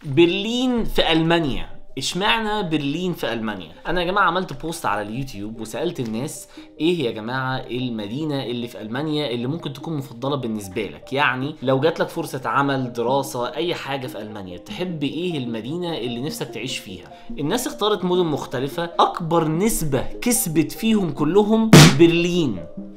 برلين في المانيا اشمعنى برلين في المانيا انا يا جماعه عملت بوست على اليوتيوب وسالت الناس ايه يا جماعه المدينه اللي في المانيا اللي ممكن تكون مفضله بالنسبه لك يعني لو جات لك فرصه عمل دراسه اي حاجه في المانيا تحب ايه المدينه اللي نفسك تعيش فيها الناس اختارت مدن مختلفه اكبر نسبه كسبت فيهم كلهم برلين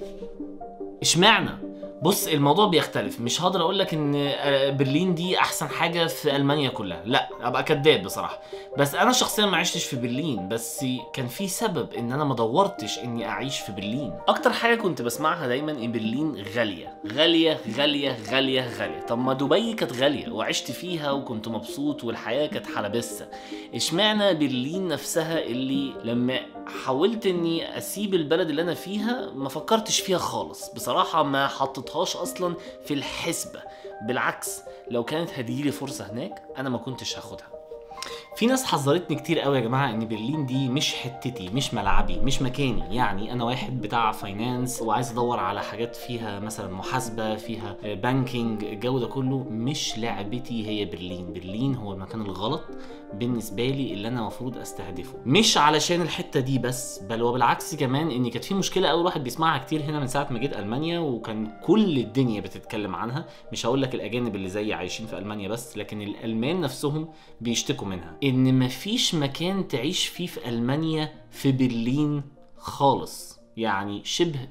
اشمعنى بص الموضوع بيختلف مش هقدر اقول لك ان آه، برلين دي احسن حاجه في المانيا كلها لا ابقى كداب بصراحه بس انا شخصيا ما عشتش في برلين بس كان في سبب ان انا ما دورتش اني اعيش في برلين اكتر حاجه كنت بسمعها دايما ان برلين غاليه غاليه غاليه غاليه غاليه طب ما دبي كانت غاليه وعشت فيها وكنت مبسوط والحياه كانت حلبسه اشمعنى برلين نفسها اللي لما حاولت اني اسيب البلد اللي انا فيها ما فكرتش فيها خالص بصراحه ما حطيتهاش اصلا في الحسبه بالعكس لو كانت هتجيلي فرصه هناك انا ما كنتش هاخدها في ناس حذرتني كتير قوي يا جماعه ان برلين دي مش حتتي مش ملعبي مش مكاني يعني انا واحد بتاع فاينانس وعايز ادور على حاجات فيها مثلا محاسبه فيها بانكينج الجو ده كله مش لعبتي هي برلين برلين هو المكان الغلط بالنسبه لي اللي انا المفروض استهدفه مش علشان الحته دي بس بل وبالعكس كمان ان كانت في مشكله اول واحد بيسمعها كتير هنا من ساعه ما جيت المانيا وكان كل الدنيا بتتكلم عنها مش هقول لك الاجانب اللي زي عايشين في المانيا بس لكن الالمان نفسهم بيشتكوا منها ان مفيش مكان تعيش فيه في المانيا في برلين خالص يعني شبه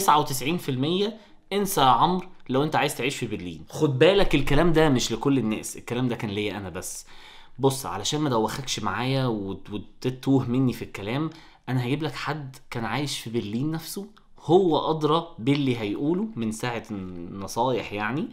99% انسى يا عمرو لو انت عايز تعيش في برلين خد بالك الكلام ده مش لكل الناس الكلام ده كان ليا انا بس بص علشان ما دوخكش معايا وت- وتتوه مني في الكلام انا هجيب لك حد كان عايش في برلين نفسه هو ادرى باللي هيقوله من ساعه النصايح يعني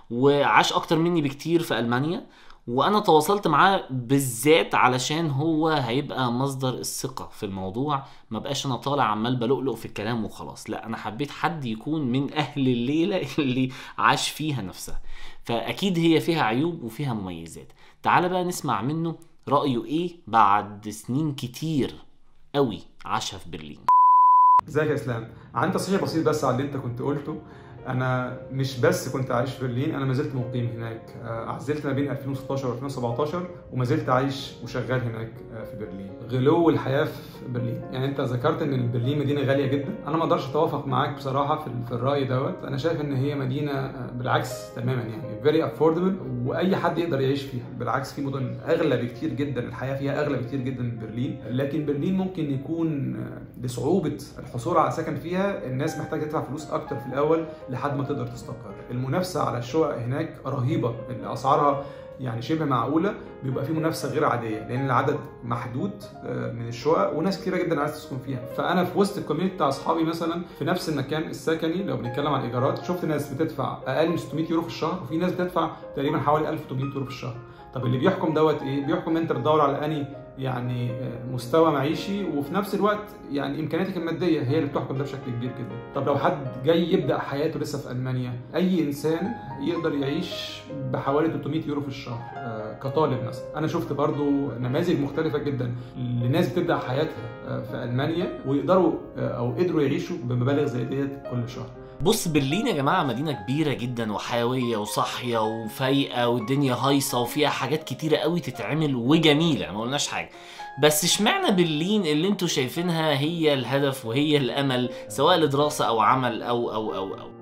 وعاش اكتر مني بكتير في المانيا وانا تواصلت معاه بالذات علشان هو هيبقى مصدر الثقه في الموضوع ما بقاش انا طالع عمال بلقلق في الكلام وخلاص لا انا حبيت حد يكون من اهل الليله اللي عاش فيها نفسها فاكيد هي فيها عيوب وفيها مميزات تعال بقى نسمع منه رايه ايه بعد سنين كتير قوي عاشها في برلين ازيك يا اسلام عندي تصحيح بسيط بس على اللي انت كنت قلته انا مش بس كنت عايش في برلين انا ما زلت مقيم هناك آه، عزلت ما بين 2016 و 2017 وما زلت عايش وشغال هناك آه، في برلين غلو الحياه في برلين يعني انت ذكرت ان برلين مدينه غاليه جدا انا ما اقدرش اتوافق معاك بصراحه في في الراي دوت انا شايف ان هي مدينه آه، بالعكس تماما يعني فيري افوردبل واي حد يقدر يعيش فيها بالعكس في مدن اغلى بكتير جدا الحياه فيها اغلى بكتير جدا من برلين لكن برلين ممكن يكون آه، لصعوبه الحصول على سكن فيها الناس محتاجه تدفع فلوس اكتر في الاول لحد ما تقدر تستقر المنافسه على الشقق هناك رهيبه اسعارها يعني شبه معقوله بيبقى في منافسه غير عاديه لان العدد محدود آه، من الشقق وناس كتيره جدا عايز تسكن فيها فانا في وسط الكوميونتي بتاع اصحابي مثلا في نفس المكان السكني لو بنتكلم عن الايجارات شفت ناس بتدفع اقل من 600 يورو في الشهر وفي ناس بتدفع تقريبا حوالي 1800 يورو في الشهر طب اللي بيحكم دوت ايه بيحكم انت بتدور على اني يعني آه، مستوى معيشي وفي نفس الوقت يعني امكانياتك الماديه هي اللي بتحكم ده بشكل كبير جدا طب لو حد جاي يبدا حياته لسه في المانيا اي انسان يقدر يعيش بحوالي 300 يورو في الشهر آه، كطالب مثلا انا شفت برضو نماذج مختلفه جدا لناس بتبدا حياتها آه، في المانيا ويقدروا آه، او قدروا يعيشوا بمبالغ زي ديت كل شهر بص برلين يا جماعة مدينة كبيرة جدا وحيوية وصاحية وفايقة والدنيا هايصة وفيها حاجات كتيرة قوي تتعمل وجميلة ما قلناش حاجة بس اشمعنى برلين اللي انتوا شايفينها هي الهدف وهي الامل سواء لدراسة او عمل او او او او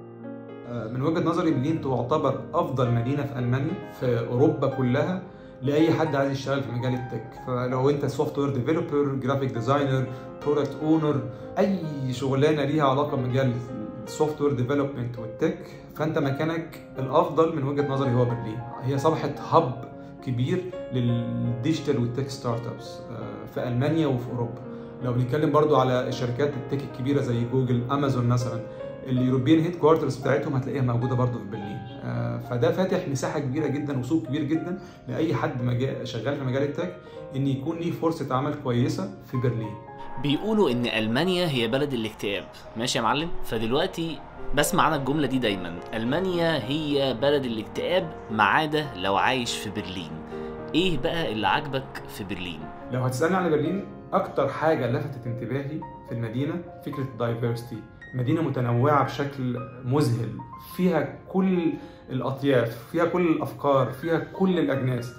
من وجهه نظري برلين تعتبر افضل مدينه في المانيا في اوروبا كلها لاي حد عايز يشتغل في مجال التك فلو انت سوفت وير ديفلوبر جرافيك ديزاينر برودكت اونر اي شغلانه ليها علاقه بمجال السوفت وير ديفلوبمنت والتك فانت مكانك الافضل من وجهه نظري هو برلين هي صبحت هب كبير للديجيتال والتك ستارت ابس في المانيا وفي اوروبا لو بنتكلم برضو على شركات التك الكبيره زي جوجل امازون مثلا اليوروبيان هيد كوارترز بتاعتهم هتلاقيها موجوده برضو في برلين آه، فده فاتح مساحه كبيره جدا وسوق كبير جدا لاي حد مجال شغال في مجال التك ان يكون ليه فرصه عمل كويسه في برلين بيقولوا ان المانيا هي بلد الاكتئاب ماشي يا معلم فدلوقتي بسمع انا الجملة دي دايما المانيا هي بلد الاكتئاب ما عدا لو عايش في برلين ايه بقى اللي عاجبك في برلين لو هتسالني على برلين اكتر حاجه لفتت انتباهي في المدينه فكره الدايفرستي مدينه متنوعه بشكل مذهل فيها كل الاطياف فيها كل الافكار فيها كل الاجناس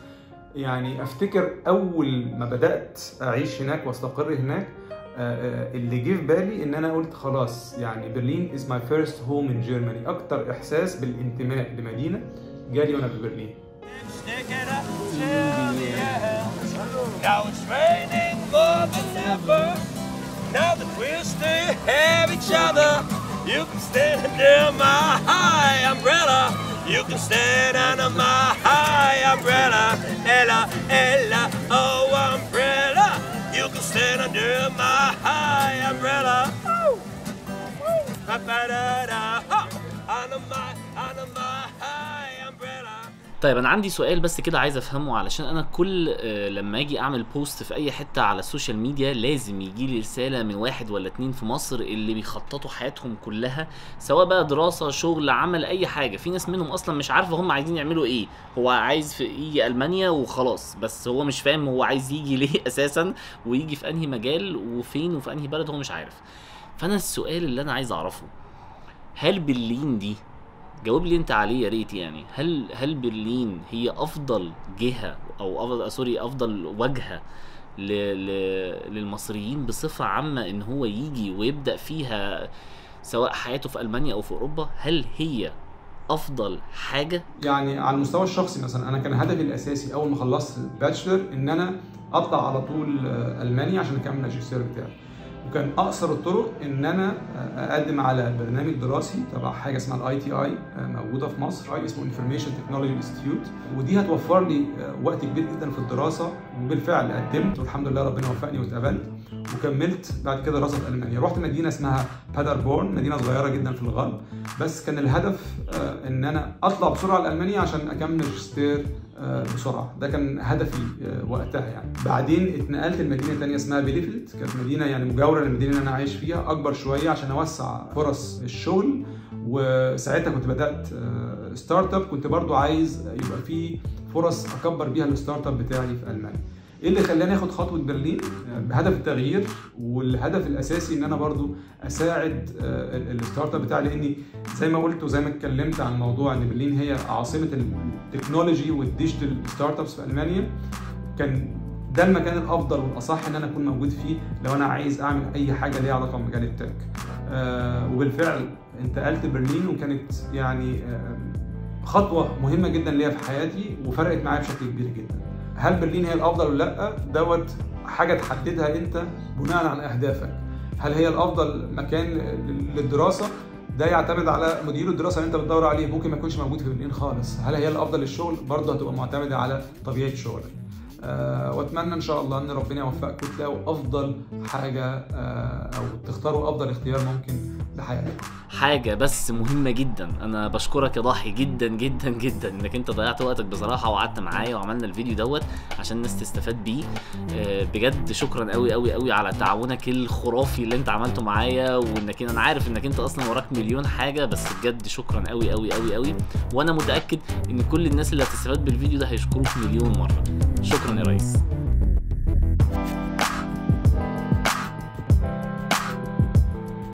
يعني افتكر اول ما بدات اعيش هناك واستقر هناك آه، آه، اللي جه في بالي ان انا قلت خلاص يعني برلين از ماي فيرست هوم ان جيرماني اكتر احساس بالانتماء لمدينه جالي وانا في برلين Stick it up to the air. Now it's raining more than ever. Now that we'll still have each other, you can stand under my high umbrella. You can stand under my high umbrella. Ella, Ella, oh umbrella. You can stand under my high umbrella. Woo! Woo! Ba-ba-da-da, ha! Under my, under my high umbrella. طيب انا عندي سؤال بس كده عايز افهمه علشان انا كل آه، لما اجي اعمل بوست في اي حته على السوشيال ميديا لازم يجي لي رساله من واحد ولا اتنين في مصر اللي بيخططوا حياتهم كلها سواء بقى دراسه شغل عمل اي حاجه في ناس منهم اصلا مش عارفه هم عايزين يعملوا ايه هو عايز في يجي المانيا وخلاص بس هو مش فاهم هو عايز يجي ليه اساسا ويجي في انهي مجال وفين وفي انهي بلد هو مش عارف فانا السؤال اللي انا عايز اعرفه هل برلين دي جاوب لي انت عليه يا ريت يعني هل هل برلين هي افضل جهه او افضل سوري افضل واجهه ل... ل... للمصريين بصفه عامه ان هو يجي ويبدا فيها سواء حياته في المانيا او في اوروبا هل هي افضل حاجه يعني على المستوى الشخصي مثلا انا كان هدفي الاساسي اول ما خلصت الباتشلر ان انا اطلع على طول آه، المانيا عشان اكمل الماجستير بتاعي وكان اقصر الطرق ان انا آه، اقدم على برنامج دراسي تبع حاجه اسمها الاي تي اي موجوده في مصر اي اسمه انفورميشن تكنولوجي انستيتيوت ودي هتوفر لي آه، وقت كبير جدا في الدراسه وبالفعل قدمت والحمد لله ربنا وفقني واتقبلت وكملت بعد كده دراسه في المانيا رحت مدينه اسمها بادربورن مدينه صغيره جدا في الغرب بس كان الهدف آه، ان انا اطلع بسرعه لالمانيا عشان اكمل ماجستير آه، بسرعه ده كان هدفي آه، وقتها يعني بعدين اتنقلت لمدينه ثانيه اسمها بيليفلد كانت مدينه يعني مجاوره للمدينه اللي انا عايش فيها اكبر شويه عشان اوسع فرص الشغل وساعتها كنت بدات آه، ستارت اب كنت برضو عايز يبقى في فرص اكبر بيها الستارت اب بتاعي في المانيا ايه اللي خلاني اخد خطوه برلين آه، بهدف التغيير والهدف الاساسي ان انا برضو اساعد آه، ال- الستارت اب بتاعي لاني زي ما قلت وزي ما اتكلمت عن موضوع ان برلين هي عاصمه التكنولوجي والديجيتال ستارت ابس في المانيا كان ده المكان الافضل والاصح ان انا اكون موجود فيه لو انا عايز اعمل اي حاجه ليها علاقه بمجال التك آه وبالفعل انتقلت برلين وكانت يعني آه خطوه مهمه جدا ليا في حياتي وفرقت معايا بشكل كبير جدا هل برلين هي الافضل ولا لا دوت حاجه تحددها انت بناء على اهدافك هل هي الافضل مكان للدراسه ده يعتمد على مدير الدراسه اللي انت بتدور عليه ممكن ما يكونش موجود في برلين خالص هل هي الافضل للشغل برضه هتبقى معتمده على طبيعه شغلك آه، واتمنى ان شاء الله ان ربنا يوفقكم تلاقوا افضل حاجه آه، او تختاروا افضل اختيار ممكن لحياتكم حاجة بس مهمة جدا أنا بشكرك يا ضاحي جدا جدا جدا إنك أنت ضيعت وقتك بصراحة وقعدت معايا وعملنا الفيديو دوت عشان الناس تستفاد بيه آه، بجد شكرا قوي قوي قوي على تعاونك الخرافي اللي أنت عملته معايا وإنك أنا عارف إنك أنت أصلا وراك مليون حاجة بس بجد شكرا قوي قوي قوي قوي وأنا متأكد إن كل الناس اللي هتستفاد بالفيديو ده هيشكروك مليون مرة شكرا يا ريس